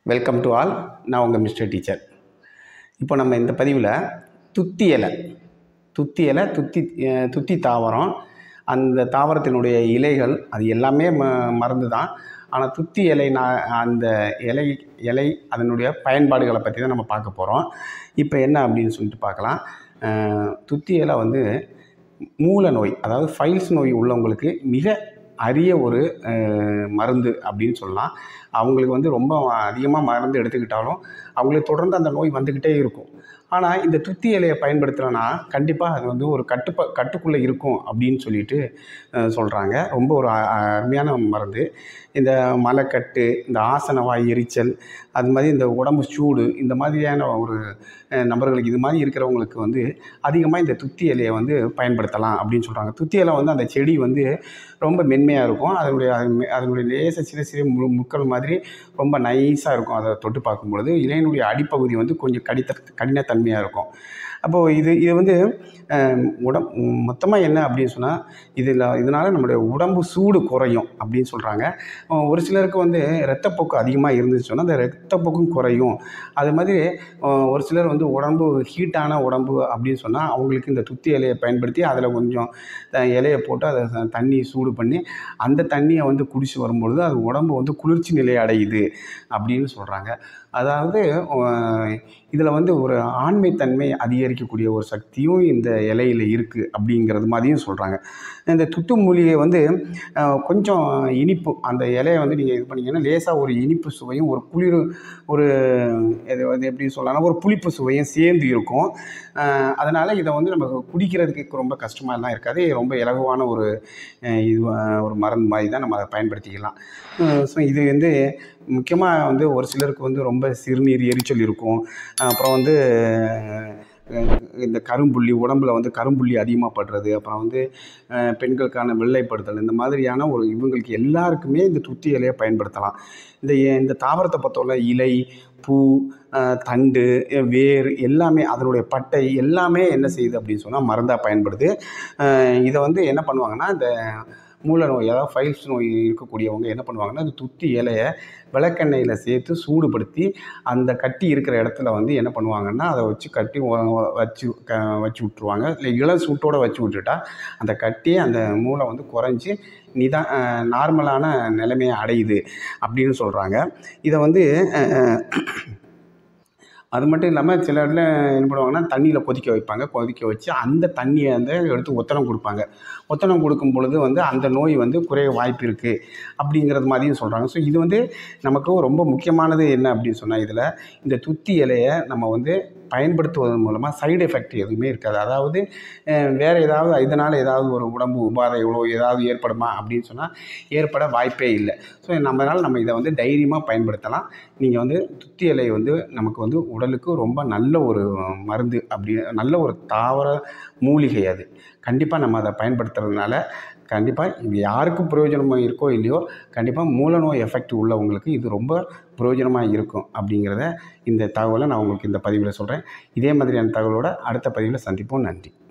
welcome to all நான் உங்கள் mister teacher இப்போ நம்ம இந்த பதிவில் துத்தி இலை துத்தி இலை துத்தி அஹ், துத்தி தாவரம் அந்த தாவரத்தினுடைய இலைகள் அது எல்லாமே ம மருந்து தான் ஆனால் துத்தி இலை நான் அந்த இலை இலை அதனுடைய பயன்பாடுகளை பற்றி தான் நம்ம பார்க்க போகிறோம் இப்போ என்ன அப்படின்னு சொல்லிட்டு பார்க்கலாம் அஹ், துத்தி இலை வந்து மூல நோய் அதாவது ஃபைல்ஸ் நோய் உள்ளவங்களுக்கு மிக அரிய ஒரு அஹ், மருந்து அப்படின்னு சொல்லலாம் அவங்களுக்கு வந்து ரொம்ப அதிகமாக மருந்து எடுத்துக்கிட்டாலும் அவங்களுக்கு தொடர்ந்து அந்த நோய் வந்துக்கிட்டே இருக்கும் ஆனால் இந்த துத்தி இலையை பயன்படுத்துகிறோன்னா கண்டிப்பாக அது வந்து ஒரு கட்டுப்ப கட்டுக்குள்ளே இருக்கும் அப்படின்னு சொல்லிட்டு சொல்கிறாங்க ரொம்ப ஒரு அ- அருமையான மருந்து இந்த மலைக்கட்டு இந்த ஆசன வாய் எரிச்சல் அது மாதிரி இந்த உடம்பு சூடு இந்த மாதிரியான ஒரு அஹ், நபர்களுக்கு இது மாதிரி இருக்கிறவங்களுக்கு வந்து அதிகமாக இந்த துத்தி இலையை வந்து பயன்படுத்தலாம் அப்படின்னு சொல்கிறாங்க துத்தி இலை வந்து அந்த செடி வந்து ரொம்ப மென்மையாக இருக்கும் அதனுடைய அது மெ- அதனுடைய லேச சிறு சிறு மு முட்கள் மாதிரி ரொம்ப நைஸாக இருக்கும் அதை தொட்டு பார்க்கும்பொழுது இலையினுடைய அடிப்பகுதி வந்து கொஞ்சம் கடித்த கடினத்தன்மையாக இருக்கும் அப்போது இது இது வந்து அஹ், உடம் மொத்தமாக என்ன அப்படின்னு சொன்னால் இதில் இதனால் நம்மளுடைய உடம்பு சூடு குறையும் அப்படின்னு சொல்கிறாங்க ஒரு சிலருக்கு வந்து இரத்தப்போக்கு அதிகமாக இருந்துச்சு சொன்னால் அந்த இரத்தப்போக்கும் குறையும் அது மாதிரி அஹ், ஒரு சிலர் வந்து உடம்பு ஹீட்டான உடம்பு அப்படின்னு சொன்னால் அவங்களுக்கு இந்த துத்தி இலையை பயன்படுத்தி அதில் கொஞ்சம் த- இலையை போட்டு அதை ச- தண்ணி சூடு பண்ணி அந்த தண்ணியை வந்து குடிச்சு வரும்பொழுது அது உடம்பு வந்து குளிர்ச்சி நிலை அடையுது அப்படின்னு சொல்கிறாங்க அதாவது இதில் வந்து ஒரு ஆண்மைத்தன்மை அதிகரிக்கக்கூடிய ஒரு சக்தியும் இந்த இலையில் இருக்குது அப்படிங்கிறது மாதிரியும் சொல்கிறாங்க இந்த துத்து மூலிகை வந்து அஹ், கொஞ்சம் இனிப்பு அந்த இலையை வந்து நீங்கள் இது பண்ணீங்கன்னா லேசாக ஒரு இனிப்பு சுவையும் ஒரு குளிர் ஒரு இது வந்து எப்படி சொல்லலாம்னா ஒரு புளிப்பு சுவையும் சேர்ந்து இருக்கும் அதனால் இதை வந்து நம்ம குடிக்கிறதுக்கு ரொம்ப கஷ்டமாலாம் இருக்காது ரொம்ப இலகுவான ஒரு அஹ், இது அஹ், ஒரு மருந்து மாதிரி தான் நம்ம அதை பயன்படுத்திக்கலாம் ஸோ இது வந்து முக்கியமாக வந்து ஒரு சிலருக்கு வந்து ரொம்ப சிறுநீர் எரிச்சல் இருக்கும் அப்புறம் வந்து அஹ், இந்த கரும்புள்ளி உடம்புல வந்து கரும்புள்ளி அதிகமாக படுறது அப்புறம் வந்து அஹ், பெண்களுக்கான வெள்ளைப்படுதல் இந்த மாதிரியான ஒரு இவங்களுக்கு எல்லாருக்குமே இந்த துத்தி இலையை பயன்படுத்தலாம் இந்த எ- இந்த தாவரத்தை பொறுத்தவரை இலை பூ அஹ், தண்டு அஹ், வேர் எல்லாமே அதனுடைய பட்டை எல்லாமே என்ன செய்யுது அப்படின்னு சொன்னால் மருந்தாக பயன்படுது அஹ், இதை வந்து என்ன பண்ணுவாங்கன்னா இந்த மூல நோய் அதாவது ஃபைல்ஸ் நோய் இருக்கக்கூடியவங்க என்ன பண்ணுவாங்கன்னா அந்த துத்தி இலையை விளக்கெண்ணெயில் சேர்த்து சூடுபடுத்தி அந்த கட்டி இருக்கிற இடத்துல வந்து என்ன பண்ணுவாங்கன்னா அதை வச்சு கட்டி ஒ- ஒ- வச்சு க வச்சு விட்ருவாங்க இல்லை இளம் சூட்டோடு வச்சு விட்டுட்டா அந்த கட்டி அந்த மூளை வந்து குறைஞ்சி நிதா நார்மலான நிலைமையை அடையுது அப்படின்னு சொல்கிறாங்க இதை வந்து அஹ், அஹ், அது மட்டும் இல்லாமல் சில இடத்துல என்ன பண்ணுவாங்கன்னா தண்ணியில் கொதிக்க வைப்பாங்க கொதிக்க வச்சு அந்த தண்ணியை வந்து எடுத்து ஒத்தனம் கொடுப்பாங்க ஒத்தனம் கொடுக்கும் பொழுது வந்து அந்த நோய் வந்து குறைய வாய்ப்பு இருக்குது அப்படிங்கிறது மாதிரியும் சொல்கிறாங்க ஸோ இது வந்து நமக்கு ரொம்ப முக்கியமானது என்ன அப்படின்னு சொன்னால் இதில் இந்த துத்தி இலையை நம்ம வந்து பயன்படுத்துவதன் மூலமாக சைடு எஃபெக்ட் எதுவுமே இருக்காது அதாவது அஹ், வேறு ஏதாவது இதனால் ஏதாவது ஒரு உடம்பு உபாதைகளோ ஏதாவது ஏற்படுமா அப்படின்னு சொன்னால் ஏற்பட வாய்ப்பே இல்லை ஸோ நம்மளால் நம்ம இதை வந்து தைரியமாக பயன்படுத்தலாம் நீங்கள் வந்து துத்தி இலை வந்து நமக்கு வந்து உடலுக்கு ரொம்ப நல்ல ஒரு மருந்து அப்படி நல்ல ஒரு தாவர மூலிகை அது கண்டிப்பாக நம்ம அதை பயன்படுத்துறதுனால கண்டிப்பாக இது யாருக்கு பிரயோஜனமாக இருக்கோ இல்லையோ கண்டிப்பாக மூலநோய் எஃபெக்ட் உள்ளவங்களுக்கு இது ரொம்ப பிரயோஜனமாக இருக்கும் அப்படிங்கிறத இந்த தகவலை நான் உங்களுக்கு இந்த பதிவில் சொல்கிறேன் இதே மாதிரியான தகவலோட அடுத்த பதிவில் சந்திப்போம் நன்றி